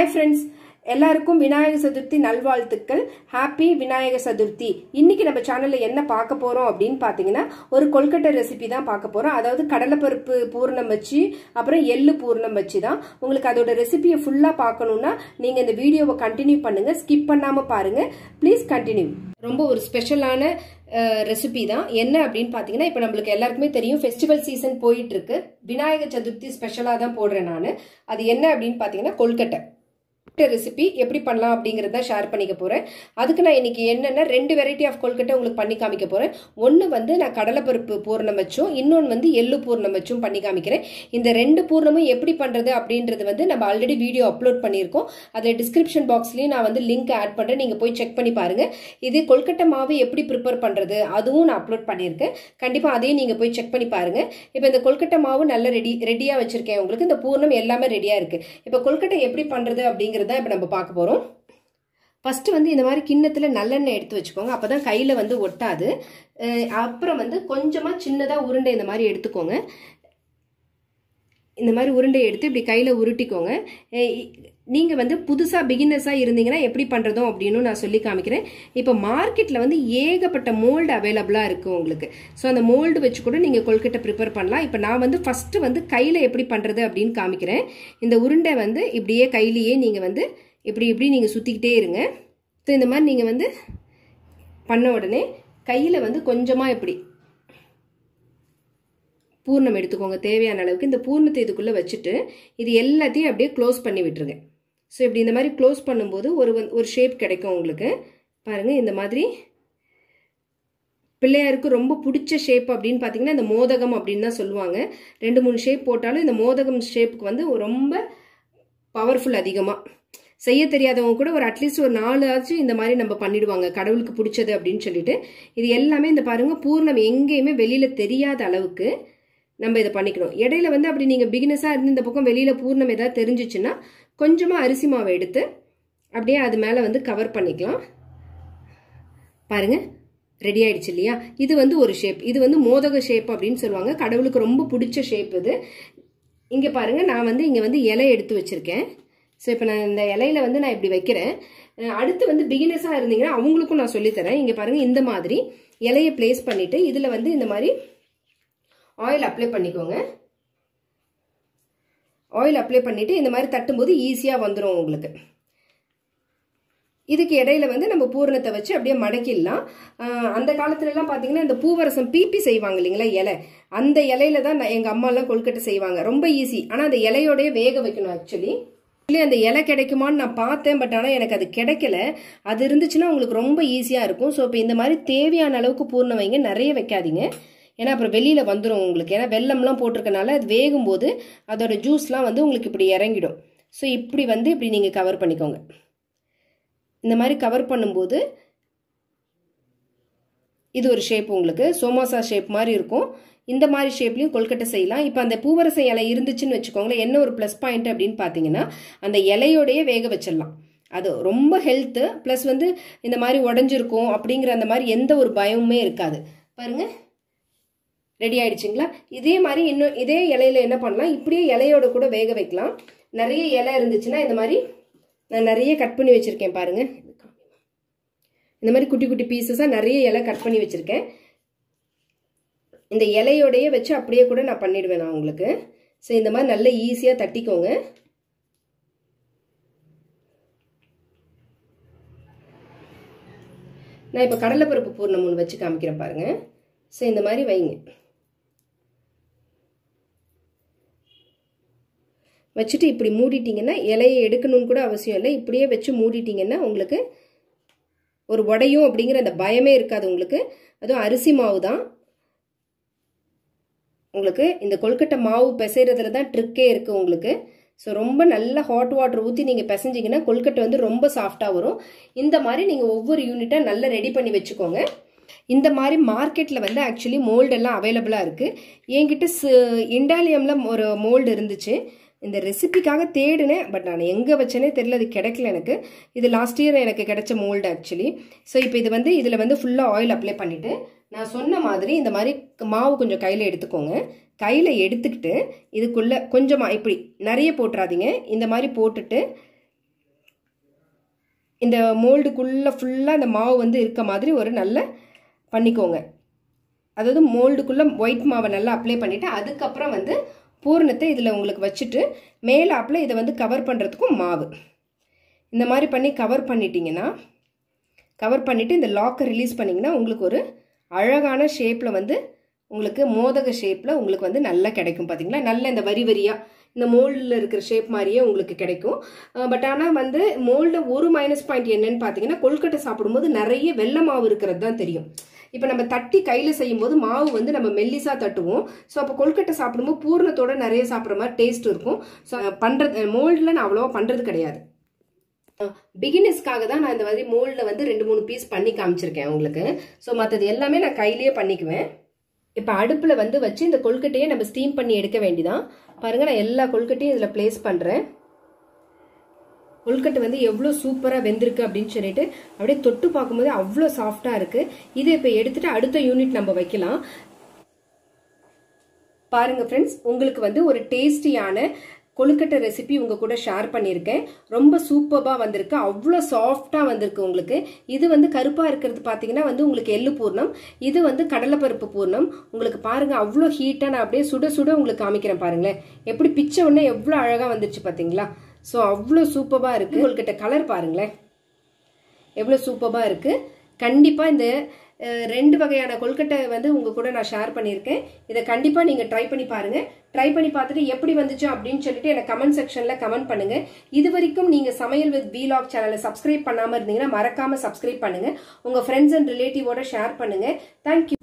hi friends எல்லாருக்கும் விநாயக சதுர்த்தி நல்வாழ்த்துக்கள் happy Vinayaka Chaturthi இன்னைக்கு நம்ம சேனல்ல என்ன பார்க்க போறோம் அப்படின்னு பாத்தீங்கன்னா ஒரு கொல்கட்டை ரெசிபி தான் பார்க்க போறோம் அதாவது கடலைப்பருப்பு பூர்ணம் வச்சு அப்புறம் எள்ளு பூர்ணம் வச்சு தான் உங்களுக்கு அதோட ரெசிபியை ஃபுல்லா பார்க்கணும்னா நீங்க இந்த வீடியோவை கண்டினியூ பண்ணுங்க ஸ்கிப் பண்ணாம பாருங்க ப்ளீஸ் கண்டினியூ ரொம்ப ஒரு ஸ்பெஷலான ரெசிபி தான் என்ன அப்படின்னு பார்த்தீங்கன்னா இப்போ நம்மளுக்கு எல்லாருக்குமே தெரியும் ஃபெஸ்டிவல் சீசன் போயிட்டு இருக்கு விநாயக சதுர்த்தி ஸ்பெஷலாக தான் போடுறேன் நான் அது என்ன அப்படின்னு பார்த்தீங்கன்னா கொல்கட்டை ரெசிபி எப்படி பண்ணலாம் அப்படிங்கிறத ஷேர் பண்ணிக்க போகிறேன் அதுக்கு நான் இன்னைக்கு என்னென்ன ரெண்டு வெரைட்டி ஆஃப் கொல்கட்டை உங்களுக்கு பண்ணி காமிக்க போகிறேன் ஒன்று வந்து நான் கடலைப்பருப்பு பூர்ணம் வச்சும் இன்னொன்று வந்து எள்ளு பூர்ணம் வச்சும் பண்ணி காமிக்கிறேன் இந்த ரெண்டு பூர்ணமும் எப்படி பண்ணுறது அப்படின்றது வந்து நம்ம ஆல்ரெடி வீடியோ அப்லோட் பண்ணியிருக்கோம் அதில் டிஸ்கிரிப்ஷன் பாக்ஸ்லேயும் நான் வந்து லிங்க் ஆட் பண்ணுறேன் நீங்கள் போய் செக் பண்ணி பாருங்கள் இது கொல்கட்டை மாவு எப்படி ப்ரிப்பேர் பண்ணுறது அதுவும் நான் அப்லோட் பண்ணியிருக்கேன் கண்டிப்பாக அதையும் நீங்கள் போய் செக் பண்ணி பாருங்கள் இப்போ இந்த கொல்கட்டை மாவு நல்ல ரெடி ரெடியாக வச்சுருக்கேன் உங்களுக்கு இந்த பூர்ணம் எல்லாமே ரெடியாக இருக்குது இப்போ கொல்கட்டை எப்படி பண்ணுறது அப்படிங்கிறத இப்போ நம்ம பார்க்க போகிறோம் ஃபஸ்ட்டு வந்து இந்த மாதிரி கிண்ணத்தில் நல்லெண்ணெய் எடுத்து வச்சுக்கோங்க அப்போ தான் கையில் வந்து ஒட்டாது அப்புறம் வந்து கொஞ்சமாக சின்னதாக உருண்டை இந்த மாதிரி எடுத்துக்கோங்க இந்த மாதிரி உருண்டை எடுத்து இப்படி கையில் உருட்டிக்கோங்க நீங்கள் வந்து புதுசாக பிகினர்ஸாக இருந்தீங்கன்னா எப்படி பண்ணுறதும் அப்படின்னு நான் சொல்லி காமிக்கிறேன் இப்போ மார்க்கெட்டில் வந்து ஏகப்பட்ட மோல்டு அவைலபிளாக இருக்குது உங்களுக்கு ஸோ அந்த மோல்டு வச்சு கூட நீங்கள் கொல்கட்டை ப்ரிப்பேர் பண்ணலாம் இப்போ நான் வந்து ஃபஸ்ட்டு வந்து கையில் எப்படி பண்ணுறது அப்படின்னு காமிக்கிறேன் இந்த உருண்டை வந்து இப்படியே கையிலேயே நீங்கள் வந்து இப்படி இப்படி நீங்கள் சுற்றிக்கிட்டே இருங்க ஸோ இந்த மாதிரி நீங்கள் வந்து பண்ண உடனே கையில் வந்து கொஞ்சமாக இப்படி பூர்ணம் எடுத்துக்கோங்க தேவையான அளவுக்கு இந்த பூர்ணத்தை இதுக்குள்ளே வச்சுட்டு இது எல்லாத்தையும் அப்படியே க்ளோஸ் பண்ணி விட்டுருங்க ஸோ இப்படி இந்த மாதிரி க்ளோஸ் பண்ணும்போது ஒரு ஒரு ஷேப் கிடைக்கும் உங்களுக்கு பாருங்கள் இந்த மாதிரி பிள்ளையாருக்கு ரொம்ப பிடிச்ச ஷேப் அப்படின்னு பார்த்தீங்கன்னா இந்த மோதகம் அப்படின்னு தான் சொல்லுவாங்க ரெண்டு மூணு ஷேப் போட்டாலும் இந்த மோதகம் ஷேப்புக்கு வந்து ரொம்ப பவர்ஃபுல் அதிகமாக செய்ய தெரியாதவங்க கூட ஒரு அட்லீஸ்ட் ஒரு நாலு ஆச்சும் இந்த மாதிரி நம்ம பண்ணிடுவாங்க கடவுளுக்கு பிடிச்சது அப்படின்னு சொல்லிட்டு இது எல்லாமே இந்த பாருங்க பூர்ணம் எங்கேயுமே வெளியில தெரியாத அளவுக்கு நம்ம இதை பண்ணிக்கணும் இடையில வந்து அப்படி நீங்க பிகினஸா இருந்து இந்த பக்கம் வெளியில பூர்ணம் ஏதாவது தெரிஞ்சிச்சுன்னா கொஞ்சமா அரிசி மாவை எடுத்து அப்படியே அது மேல வந்து கவர் பண்ணிக்கலாம் பாருங்க ரெடி ஆயிடுச்சு இல்லையா இது வந்து ஒரு ஷேப் இது வந்து மோதக ஷேப் அப்படின்னு சொல்லுவாங்க கடவுளுக்கு ரொம்ப பிடிச்ச ஷேப் இது இங்க பாருங்க நான் வந்து இங்க வந்து இலை எடுத்து வச்சிருக்கேன் ஸோ இப்போ நான் இந்த இலையில வந்து நான் இப்படி வைக்கிறேன் அடுத்து வந்து பிகினஸாக இருந்தீங்கன்னா அவங்களுக்கும் நான் சொல்லித்தரேன் இங்கே பாருங்கள் இந்த மாதிரி இலையை பிளேஸ் பண்ணிவிட்டு இதில் வந்து இந்த மாதிரி ஆயில் அப்ளை பண்ணிக்கோங்க ஆயில் அப்ளை பண்ணிவிட்டு இந்த மாதிரி தட்டும்போது ஈஸியாக வந்துடும் உங்களுக்கு இதுக்கு இடையில வந்து நம்ம பூரணத்தை வச்சு அப்படியே மடக்கிடலாம் அந்த காலத்துலலாம் பார்த்தீங்கன்னா இந்த பூவரசம் பீப்பி செய்வாங்க இல்லைங்களா இலை அந்த இலையில தான் எங்கள் அம்மாலாம் கொழுக்கட்டை செய்வாங்க ரொம்ப ஈஸி ஆனால் அந்த இலையோடய வேக வைக்கணும் ஆக்சுவலி ஆக்சுவலி அந்த இலை கிடைக்குமான்னு நான் பார்த்தேன் பட் ஆனால் எனக்கு அது கிடைக்கல அது இருந்துச்சுன்னா உங்களுக்கு ரொம்ப ஈஸியாக இருக்கும் ஸோ இப்போ இந்த மாதிரி தேவையான அளவுக்கு பூர்ணம் வைங்க நிறைய வைக்காதீங்க ஏன்னா அப்புறம் வெளியில் வந்துடும் உங்களுக்கு ஏன்னா வெள்ளம்லாம் போட்டிருக்கனால அது வேகும்போது அதோட ஜூஸ்லாம் வந்து உங்களுக்கு இப்படி இறங்கிடும் ஸோ இப்படி வந்து இப்படி நீங்கள் கவர் பண்ணிக்கோங்க இந்த மாதிரி கவர் பண்ணும்போது இது ஒரு ஷேப் உங்களுக்கு சோமாசா ஷேப் மாதிரி இருக்கும் இந்த மாதிரி ஷேப்லையும் கொல்கட்டை செய்யலாம் இப்போ அந்த பூவரச இலை இருந்துச்சுன்னு வச்சுக்கோங்களேன் என்ன ஒரு ப்ளஸ் பாயிண்ட் அப்படின்னு பார்த்தீங்கன்னா அந்த இலையோடையே வேக வச்சிடலாம் அது ரொம்ப ஹெல்த்து ப்ளஸ் வந்து இந்த மாதிரி உடஞ்சிருக்கும் அப்படிங்கிற அந்த மாதிரி எந்த ஒரு பயமுமே இருக்காது பாருங்க ரெடி ஆயிடுச்சுங்களா இதே மாதிரி இன்னும் இதே இலையில என்ன பண்ணலாம் இப்படியே இலையோட கூட வேக வைக்கலாம் நிறைய இலை இருந்துச்சுன்னா இந்த மாதிரி நான் நிறைய கட் பண்ணி வச்சுருக்கேன் பாருங்க இந்த மாதிரி குட்டி குட்டி பீசஸாக நிறைய இலை கட் பண்ணி வச்சுருக்கேன் இந்த இலையோடையே வச்சு அப்படியே கூட நான் பண்ணிடுவேன் நான் உங்களுக்கு ஸோ இந்த மாதிரி நல்ல ஈஸியாக தட்டிக்கோங்க நான் இப்போ கடலைப்பருப்பு பூர்ணம் ஒன்று வச்சு காமிக்கிறேன் பாருங்க ஸோ இந்த மாதிரி வைங்க வச்சுட்டு இப்படி மூடிட்டிங்கன்னா இலையை எடுக்கணும்னு கூட அவசியம் இல்லை இப்படியே வச்சு மூடிட்டிங்கன்னா உங்களுக்கு ஒரு உடையும் அப்படிங்கிற அந்த பயமே இருக்காது உங்களுக்கு அதுவும் அரிசி மாவு தான் உங்களுக்கு இந்த கொல்கட்டை மாவு பிசைறதுல தான் ட்ரிக்கே இருக்குது உங்களுக்கு ஸோ ரொம்ப நல்ல ஹாட் வாட்டர் ஊற்றி நீங்கள் பிசைஞ்சிங்கன்னா கொல்கட்டை வந்து ரொம்ப சாஃப்டாக வரும் இந்த மாதிரி நீங்கள் ஒவ்வொரு யூனிட்டாக நல்லா ரெடி பண்ணி வச்சுக்கோங்க இந்த மாதிரி மார்க்கெட்டில் வந்து ஆக்சுவலி மோல்டெல்லாம் அவைலபிளாக இருக்குது என்கிட்ட இண்டாலியமில் ஒரு மோல்டு இருந்துச்சு இந்த ரெசிபிக்காக தேடினேன் பட் நான் எங்கே வச்சேனே தெரியல அது கிடைக்கல எனக்கு இது லாஸ்ட் இயர் எனக்கு கிடைச்ச மோல்டு ஆக்சுவலி ஸோ இப்போ இது வந்து இதில் வந்து ஃபுல்லாக ஆயில் அப்ளை பண்ணிவிட்டு நான் சொன்ன மாதிரி இந்த மாதிரி மாவு கொஞ்சம் கையில் எடுத்துக்கோங்க கையில் எடுத்துக்கிட்டு இதுக்குள்ளே கொஞ்சமாக இப்படி நிறைய போட்டுறாதீங்க இந்த மாதிரி போட்டுட்டு இந்த மோல்டுக்குள்ளே ஃபுல்லாக அந்த மாவு வந்து இருக்க மாதிரி ஒரு நல்ல பண்ணிக்கோங்க அதாவது மோல்டுக்குள்ளே ஒயிட் மாவை நல்லா அப்ளை பண்ணிவிட்டு அதுக்கப்புறம் வந்து பூரணத்தை இதில் உங்களுக்கு வச்சுட்டு மேலே அப்ளை இதை வந்து கவர் பண்ணுறதுக்கும் மாவு இந்த மாதிரி பண்ணி கவர் பண்ணிட்டீங்கன்னா கவர் பண்ணிவிட்டு இந்த லாக்கை ரிலீஸ் பண்ணிங்கன்னா உங்களுக்கு ஒரு அழகான ஷேப்பில் வந்து உங்களுக்கு மோதக ஷேப்பில் உங்களுக்கு வந்து நல்லா கிடைக்கும் பார்த்தீங்களா நல்ல இந்த வரி வரியாக இந்த மோல்டில் இருக்கிற ஷேப் மாதிரியே உங்களுக்கு கிடைக்கும் பட் ஆனால் வந்து மோல்டில் ஒரு மைனஸ் பாயிண்ட் என்னன்னு பார்த்தீங்கன்னா கொல்கட்டை சாப்பிடும்போது நிறைய வெள்ளை மாவு இருக்கிறது தான் தெரியும் இப்போ நம்ம தட்டி கையில் செய்யும்போது மாவு வந்து நம்ம மெல்லிஸாக தட்டுவோம் ஸோ அப்போ கொல்கட்டை சாப்பிடும்போது பூர்ணத்தோட நிறைய சாப்பிட்ற மாதிரி டேஸ்ட் இருக்கும் ஸோ பண்ணுறது மோல்டில் நான் அவ்வளோவா பண்ணுறது கிடையாது பிகினர்ஸ்க்காக தான் நான் இந்த மாதிரி மோல்டில் வந்து ரெண்டு மூணு பீஸ் பண்ணி காமிச்சிருக்கேன் உங்களுக்கு ஸோ மற்றது எல்லாமே நான் கையிலேயே பண்ணிக்குவேன் இப்போ அடுப்பில் வந்து வச்சு இந்த கொல்கட்டையை நம்ம ஸ்டீம் பண்ணி எடுக்க வேண்டிதான் பாருங்கள் நான் எல்லா கொல்கட்டையும் இதில் ப்ளேஸ் பண்ணுறேன் கொல்கட்டை வந்து எவ்வளோ சூப்பராக வெந்திருக்கு அப்படின்னு சொல்லிட்டு அப்படியே தொட்டு பார்க்கும்போது அவ்வளோ சாஃப்டாக இருக்குது இதை இப்போ எடுத்துட்டு அடுத்த யூனிட் நம்ம வைக்கலாம் பாருங்க ஃப்ரெண்ட்ஸ் உங்களுக்கு வந்து ஒரு டேஸ்டியான கொழுக்கட்டை ரெசிபி உங்க கூட ஷேர் பண்ணியிருக்கேன் ரொம்ப சூப்பராக வந்திருக்கு அவ்வளோ சாஃப்டாக வந்திருக்கு உங்களுக்கு இது வந்து கருப்பாக இருக்கிறது பார்த்தீங்கன்னா வந்து உங்களுக்கு எள்ளு பூர்ணம் இது வந்து கடலைப்பருப்பு பூர்ணம் உங்களுக்கு பாருங்க அவ்வளோ ஹீட்டாக நான் அப்படியே சுட சுட உங்களுக்கு காமிக்கிறேன் பாருங்களேன் எப்படி பிச்ச உடனே எவ்வளோ அழகாக வந்துருச்சு பார்த்தீங்களா ஸோ அவ்வளோ சூப்பராக இருக்குது உங்கள்கிட்ட கலர் பாருங்களேன் எவ்வளோ சூப்பராக இருக்குது கண்டிப்பாக இந்த ரெண்டு வகையான கொல்கட்டை வந்து உங்கள் கூட நான் ஷேர் பண்ணியிருக்கேன் இதை கண்டிப்பாக நீங்கள் ட்ரை பண்ணி பாருங்கள் ட்ரை பண்ணி பார்த்துட்டு எப்படி வந்துச்சு அப்படின்னு சொல்லிட்டு எனக்கு கமெண்ட் செக்ஷனில் கமெண்ட் பண்ணுங்கள் இது வரைக்கும் நீங்கள் சமையல் வித் வீலாக் சேனலை சப்ஸ்கிரைப் பண்ணாமல் இருந்தீங்கன்னா மறக்காமல் சப்ஸ்கிரைப் பண்ணுங்கள் உங்கள் ஃப்ரெண்ட்ஸ் அண்ட் ரிலேட்டிவோட ஷேர் பண்ணுங்கள் தேங்க்யூ